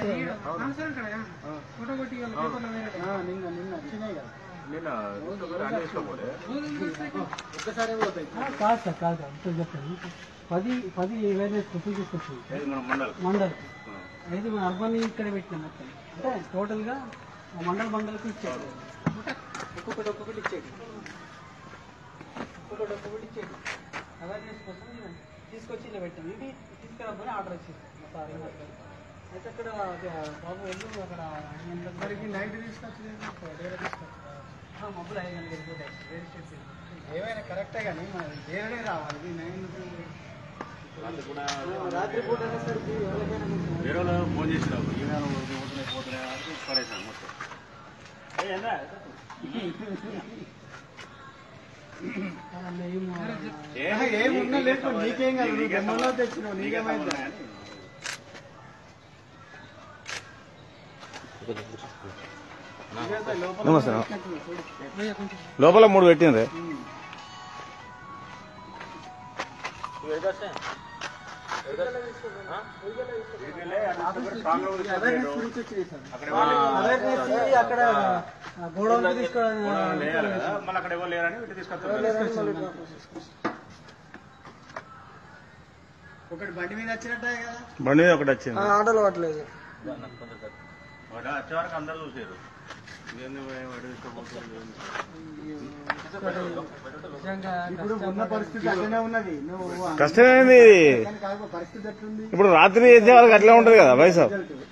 Photo కొట్టి వాళ్ళ పేపర్లో వేరే నిన్న నిన్న వచ్చినాయి కదా నిన్న అన్ని తీసుకోపోలే ఒక్కసారి పోతాయి కాదు సార్ కాదు అంతా చెప్తాను పది పది అవేర్నెస్ కోసం తీసుకొచ్చింది ఏది మన మండల్ మండల్ అయితే మన అర్బన్ ఇక్కడ పెట్టినాం మొత్తం అంటే టోటల్గా ఆ మండల్ మండల్కి ఇచ్చాడు ఒక్కొక్కటి ఒక్కొక్కటి ఇచ్చాడు ఒక్కొక్కటి ఒక్కొక్కటి ఇచ్చాడు అవేర్నెస్ కోసం తీసుకొచ్చి ఇలా పెట్టాం ఇది తీసుకురాబోని ఆర్డర్ వచ్చేసి మా సార్ ఏం చెప్పారు. అయితే అక్కడ అది ఆ బాబు వెళ్ళు అక్కడ మరికి నైట్ తీసుకొచ్చి వేరే తీసుకొచ్చి మబ్బులు ఐదు గంటలకు వెళ్ళిపోతాయి వేరే స్టేట్స్ ఏమైనా కరెక్టే కానీ మరి వేరేనే రావాలి ఇది నైన్ రాత్రి కూడా రాత్రి పూట అనేసరికి ఎవరికైనా కొంచెం వేరే వాళ్ళు ఫోన్ చేసినావు ఈమె పోతున్నాయి పోతున్నాయి అంటే పడేసాను మొత్తం ఏ, ఏందా? ఏ, ఏమున్నా లేదు నీకేం కాదు నువ్వు నీకే దమ్మలో సంబంధం. తెచ్చినావు నీకే నీకేమైంది సంబంధం కానీ. నమస్తే లోపల మూడు పెట్టిండ్రే వీటిలే అటు దగ్గర స్ట్రాంగ్ గా ఉంది సార్ అవేర్నెస్ మీరు. గురించి వచ్చినాయి సార్ అక్కడ ఎవరు లేరు. అవేర్నెస్ అక్కడ గోడౌన్ తీసుకోవడం గోడౌన్లో లేరు కదా, మళ్ళీ అక్కడ ఎవరు లేరని వీటి తీసుకొస్తారు ఒకటి బండి మీద వచ్చినట్టే కదా బండి మీద ఒకటి వచ్చింది ఆటోలో పట్టలేదు వాడు వచ్చే వరకు అందరూ చూసారు ఇదేంది వాడు తీసుకోపోతుంది నిజంగా ఇప్పుడు ఉన్న పరిస్థితి అట్లనే ఉన్నది నువ్వు కష్టమైంది కానీ కాదు పరిస్థితి ఎట్లుంది ఇప్పుడు రాత్రి చేసే వాళ్ళకి అట్లే ఉంటది కదా వయసు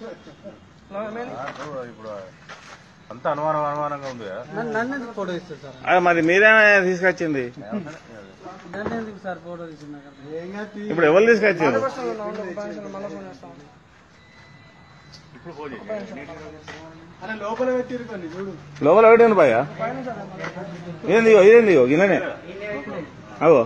ఇప్పుడు అంత అనుమానం అనుమానంగా ఉంది కదా నన్ను నన్ను ఎందుకు ఫోటో ఇస్తారు సార్ అది మరి మీరే తీసుకొచ్చింది నన్ను ఎందుకు సార్ ఫోటో తీసుకున్నా ఏం కాదు తీ. ఇప్పుడు ఎవరు తీసుకొచ్చారు ఇప్పుడు ఫోన్ చేసి అలా లోపల పెట్టిరు కొన్ని చూడు లోపల పెట్టింది భయ ఇదేంది ఇగో, ఇదేంది ఇగో, గిన్నెనే అగో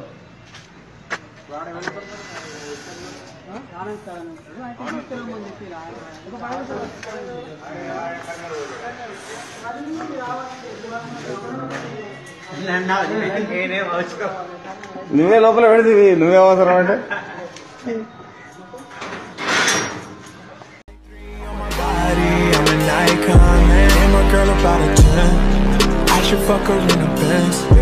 నువ్వే లోపల పెడితే నువ్వే అవసరం అంటే on my body, I'm an icon, man. And my girl about a 10. I should fuck her in a Benz.